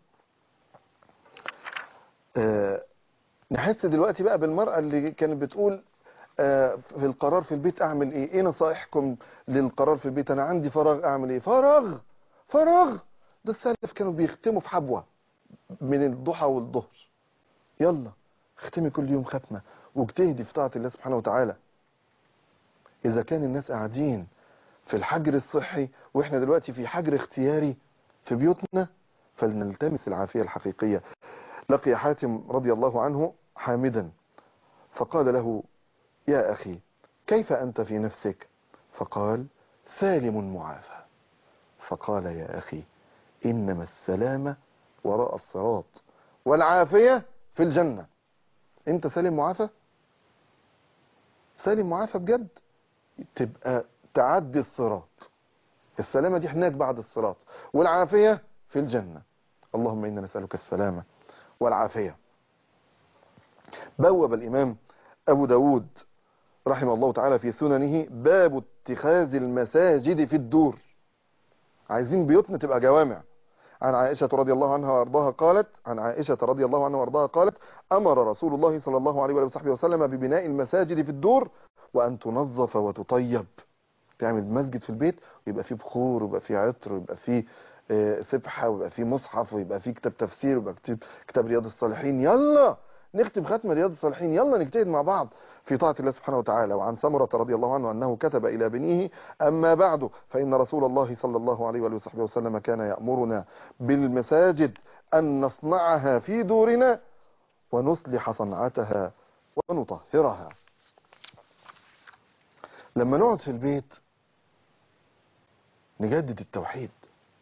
آه نحس دلوقتي بقى بالمرأة اللي كانت بتقول آه في القرار في البيت أعمل إيه إيه نصائحكم للقرار في البيت أنا عندي فراغ أعمل إيه فراغ فراغ ده السلف كانوا بيختموا في حبوة من الضحى والظهر يلا اختمي كل يوم ختمة واجتهدي في طاعة الله سبحانه وتعالى إذا كان الناس قاعدين في الحجر الصحي وإحنا دلوقتي في حجر اختياري في بيوتنا فلنلتمس العافية الحقيقية لقي حاتم رضي الله عنه حامدا فقال له يا أخي كيف أنت في نفسك فقال سالم معافى فقال يا أخي إنما السلامة وراء الصراط والعافية في الجنة انت سالم معافى سالم معافى بجد تبقى تعدي الصراط السلامة دي هناك بعد الصراط والعافية في الجنة اللهم إنا نسألك السلامة والعافية بوب الإمام أبو داود رحمه الله تعالى في سننه باب اتخاذ المساجد في الدور عايزين بيوتنا تبقى جوامع عن عائشة رضي الله عنها وارضاها قالت عن عائشة رضي الله عنها وارضاها قالت أمر رسول الله صلى الله عليه وصحبه وسلم ببناء المساجد في الدور وأن تنظف وتطيب تعمل مسجد في البيت ويبقى فيه بخور ويبقى فيه عطر ويبقى فيه آه، سبحة ويبقى فيه مصحف ويبقى فيه كتاب تفسير ويبقى كتاب, كتاب رياض الصالحين يلا نختم ختم رياض الصالحين يلا نجتهد مع بعض في طاعة الله سبحانه وتعالى وعن سمرة رضي الله عنه أنه كتب إلى بنيه أما بعد فإن رسول الله صلى الله عليه وآله وصحبه وسلم كان يأمرنا بالمساجد أن نصنعها في دورنا ونصلح صنعتها ونطهرها لما نقعد في البيت نجدد التوحيد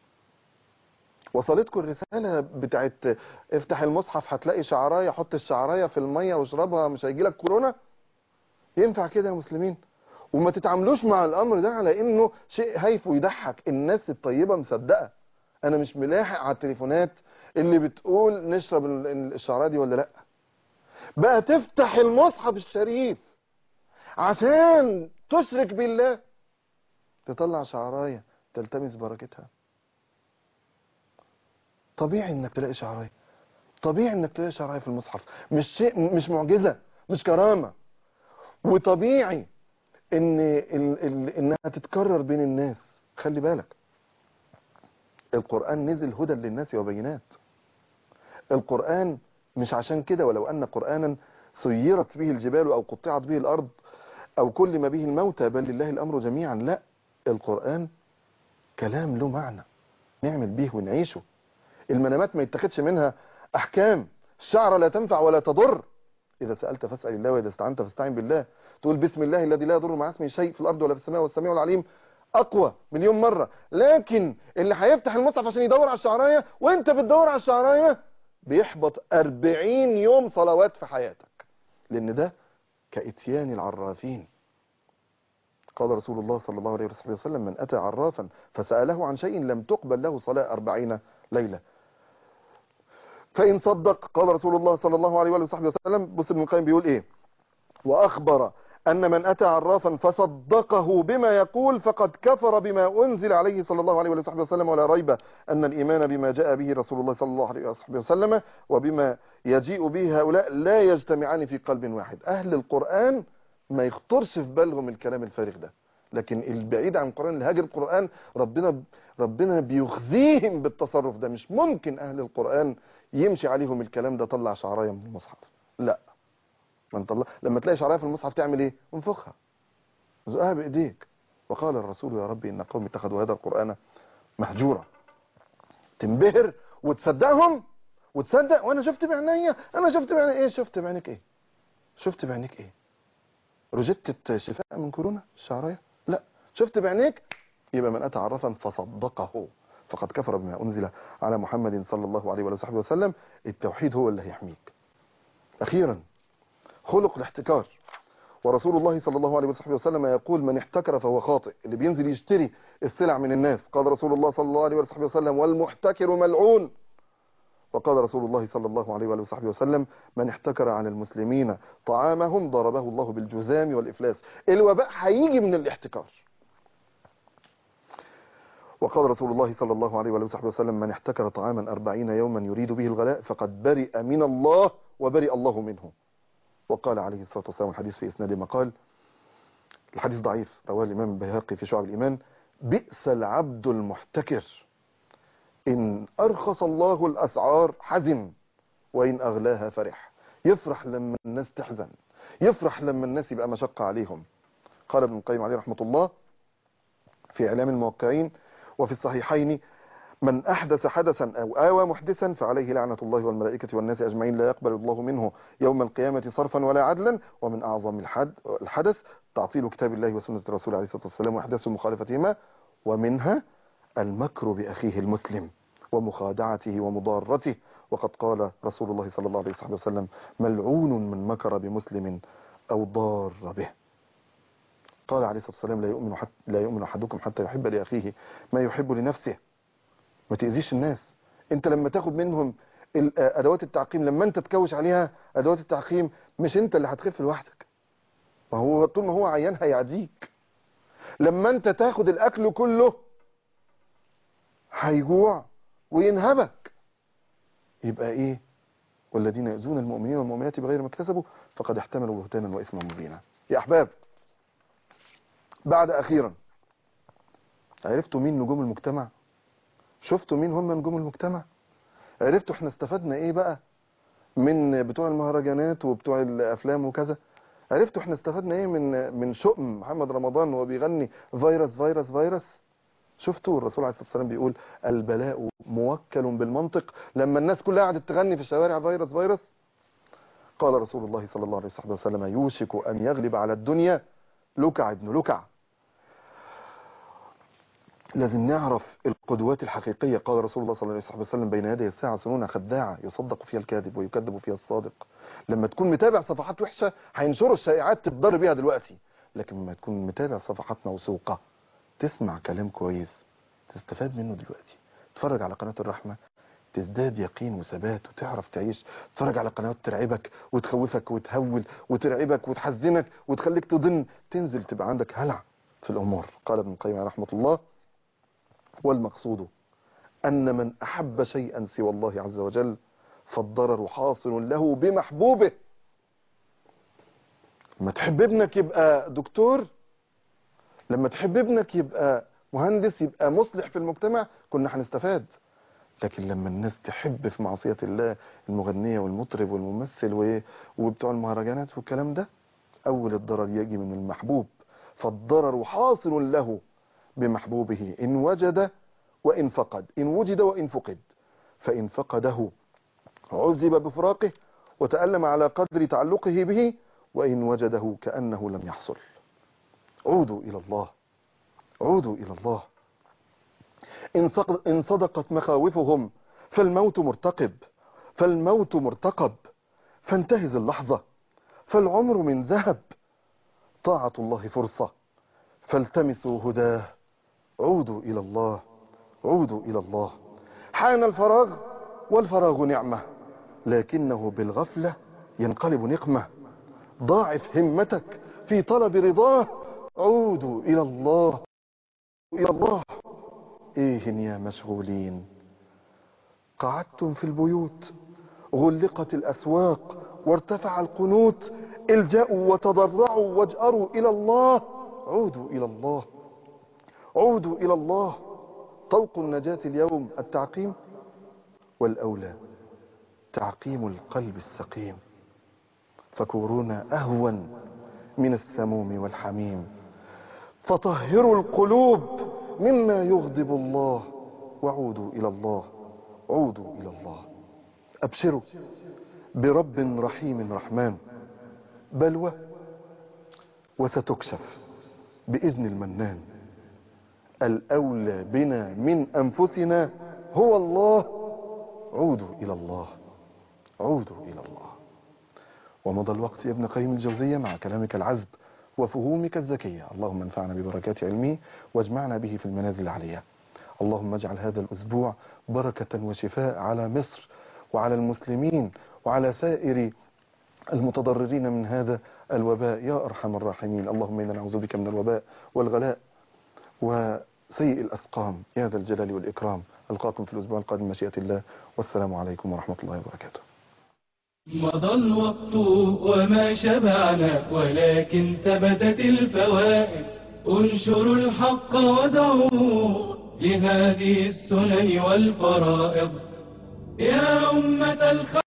وصلتكم الرسالة بتاعت افتح المصحف هتلاقي شعراية حط الشعراية في المية واشربها مش هيجيلك كورونا ينفع كده يا مسلمين وما تتعاملوش مع الامر ده على انه شيء هايف ويضحك الناس الطيبة مصدقة انا مش ملاحق على التليفونات اللي بتقول نشرب ال- الشعراية دي ولا لا بقى تفتح المصحف الشريف عشان تشرك بالله تطلع شعراية تلتمس بركتها طبيعي انك تلاقي شعراية طبيعي انك تلاقي شعراية في المصحف مش شيء مش معجزة مش كرامة وطبيعي ان ال ال انها تتكرر بين الناس خلي بالك القرآن نزل هدى للناس وبينات القرآن مش عشان كده ولو أن قرآنا سيرت به الجبال أو قطعت به الأرض أو كلم به الموتى بل لله الأمر جميعا لا القرآن كلام له معنى نعمل به ونعيشه المنامات ما يتخذش منها أحكام الشعر لا تنفع ولا تضر إذا سألت فاسأل الله وإذا استعنت فاستعن بالله تقول بسم الله الذي لا يضر مع اسمه شيء في الأرض ولا في السماء والسميع العليم أقوى مليون مرة لكن اللي هيفتح المصحف عشان يدور على الشعراية وانت بتدور على الشعراية بيحبط أربعين يوم صلوات في حياتك لأن ده كإتيان العرافين قال رسول الله صلى الله عليه وسلم من أتى عرافا فسأله عن شيء لم تقبل له صلاة أربعين ليلة فإن صدق قال رسول الله صلى الله عليه وآله وسلم بص ابن القيم بيقول إيه وأخبر أن من أتى عرافا فصدقه بما يقول فقد كفر بما أنزل عليه صلى الله عليه وآله وسلم ولا ريب أن الإيمان بما جاء به رسول الله صلى الله عليه وسلم وبما يجيء به هؤلاء لا يجتمعان في قلب واحد أهل القرآن ما يخطرش في بالهم الكلام الفارغ ده لكن البعيد عن القرآن اللي هاجر القرآن ربنا ربنا بيخزيهم بالتصرف ده مش ممكن أهل القرآن يمشي عليهم الكلام ده طلع شعرايه من المصحف لا ما انت الله لما تلاقي شعرايه في المصحف تعمل ايه انفخها زقها بايديك وقال الرسول يا ربي ان قوم اتخذوا هذا القران مهجورا تنبهر وتصدقهم وتصدق وانا شفت بعينيا انا شفت بعيني ايه شفت بعينك ايه شفت بعينك ايه روجيتة شفاء من كورونا الشعرية لا شفت بعينيك يبقى من أتى عرفا فصدقه فقد كفر بما أنزل على محمد صلى الله عليه وصحبه وسلم التوحيد هو اللي هيحميك أخيرا خلق الاحتكار ورسول الله صلى الله عليه وصحبه وسلم يقول من احتكر فهو خاطئ اللي بينزل يشتري السلع من الناس قال رسول الله صلى الله عليه وصحبه وسلم والمحتكر ملعون وقال رسول الله صلى الله عليه وآله وصحبه وسلم من احتكر عن المسلمين طعامهم ضربه الله بالجذام والإفلاس الوباء هيجي من الاحتكار وقال رسول الله صلى الله عليه وآله وصحبه وسلم من احتكر طعاما أربعين يوما يريد به الغلاء فقد برئ من الله وبرئ الله منه وقال عليه الصلاة والسلام الحديث في إسناد مقال الحديث ضعيف رواه الإمام البيهقي في شعب الإيمان بئس العبد المحتكر إن أرخص الله الأسعار حزن وإن أغلاها فرح يفرح لما الناس تحزن يفرح لما الناس يبقى مشقة عليهم قال ابن القيم عليه رحمة الله في إعلام الموقعين وفي الصحيحين من أحدث حدثا أو آوى محدثا فعليه لعنة الله والملائكة والناس أجمعين لا يقبل الله منه يوم القيامة صرفا ولا عدلا ومن أعظم الحد الحدث تعطيل كتاب الله وسنة الرسول عليه الصلاة والسلام وإحداث مخالفتهما ومنها المكر بأخيه المسلم ومخادعته ومضارته وقد قال رسول الله صلى الله عليه وسلم ملعون من مكر بمسلم أو ضار به قال عليه الصلاة والسلام لا يؤمن, حتى لا يؤمن أحدكم حتى يحب لأخيه ما يحب لنفسه ما تأذيش الناس انت لما تاخد منهم ادوات التعقيم لما انت تكوش عليها ادوات التعقيم مش انت اللي هتخف لوحدك ما هو طول ما هو عيان هيعديك لما انت تاخد الاكل كله هيجوع وينهبك يبقى ايه والذين يؤذون المؤمنين والمؤمنات بغير ما اكتسبوا فقد احتملوا بهتانا واثما مبينا يا احباب بعد اخيرا عرفتوا مين نجوم المجتمع شفتوا مين هم نجوم المجتمع عرفتوا احنا استفدنا ايه بقى من بتوع المهرجانات وبتوع الافلام وكذا عرفتوا احنا استفدنا ايه من من شؤم محمد رمضان وهو بيغني فيروس فيروس فيروس شفتوا الرسول عليه الصلاه والسلام بيقول البلاء موكل بالمنطق لما الناس كلها قعدت تغني في الشوارع فيروس فيروس قال رسول الله صلى الله عليه وسلم يوشك ان يغلب على الدنيا لكع ابن لكع لازم نعرف القدوات الحقيقية قال رسول الله صلى الله عليه وسلم بين يدي الساعة سنون خداعة يصدق فيها الكاذب ويكذب فيها الصادق لما تكون متابع صفحات وحشة هينشروا الشائعات تتضر بيها دلوقتي لكن لما تكون متابع صفحات موثوقة تسمع كلام كويس تستفاد منه دلوقتي تتفرج على قناة الرحمة تزداد يقين وثبات وتعرف تعيش تتفرج على قنوات ترعبك وتخوفك وتهول وترعبك وتحزنك وتخليك تضن تنزل تبقى عندك هلع في الأمور قال ابن القيم رحمة الله والمقصود أن من أحب شيئا سوى الله عز وجل فالضرر حاصل له بمحبوبه لما تحب ابنك يبقى دكتور لما تحب ابنك يبقى مهندس يبقى مصلح في المجتمع كنا هنستفاد لكن لما الناس تحب في معصية الله المغنية والمطرب والممثل وبتوع المهرجانات والكلام ده أول الضرر يجي من المحبوب فالضرر حاصل له بمحبوبه إن وجد وإن فقد إن وجد وإن فقد فإن فقده عذب بفراقه وتألم على قدر تعلقه به وإن وجده كأنه لم يحصل عودوا إلى الله عودوا إلى الله إن صدقت مخاوفهم فالموت مرتقب فالموت مرتقب فانتهز اللحظة فالعمر من ذهب طاعة الله فرصة فالتمسوا هداه عودوا إلى الله عودوا إلى الله حان الفراغ والفراغ نعمة لكنه بالغفلة ينقلب نقمة ضاعف همتك في طلب رضاه عودوا إلى الله إلى الله إيه يا مشغولين قعدتم في البيوت غلقت الأسواق وارتفع القنوت الجأوا وتضرعوا واجأروا إلى الله عودوا إلى الله عودوا إلى الله طوق النجاة اليوم التعقيم والأولى تعقيم القلب السقيم فكورونا أهون من السموم والحميم فطهروا القلوب مما يغضب الله وعودوا إلى الله عودوا إلى الله أبشروا برب رحيم رحمن بلوى وستكشف بإذن المنان الأولى بنا من أنفسنا هو الله عودوا إلى الله عودوا إلى الله ومضى الوقت يا ابن قيم الجوزية مع كلامك العذب وفهومك الذكية اللهم انفعنا ببركات علمه واجمعنا به في المنازل العليا اللهم اجعل هذا الأسبوع بركة وشفاء على مصر وعلى المسلمين وعلى سائر المتضررين من هذا الوباء يا أرحم الراحمين اللهم إنا نعوذ بك من الوباء والغلاء وسيء الأسقام يا ذا الجلال والإكرام ألقاكم في الأسبوع القادم مشيئة الله والسلام عليكم ورحمة الله وبركاته مضى الوقت وما شبعنا ولكن ثبتت الفوائد انشروا الحق ودعوا لهذه السنن والفرائض يا أمة الخير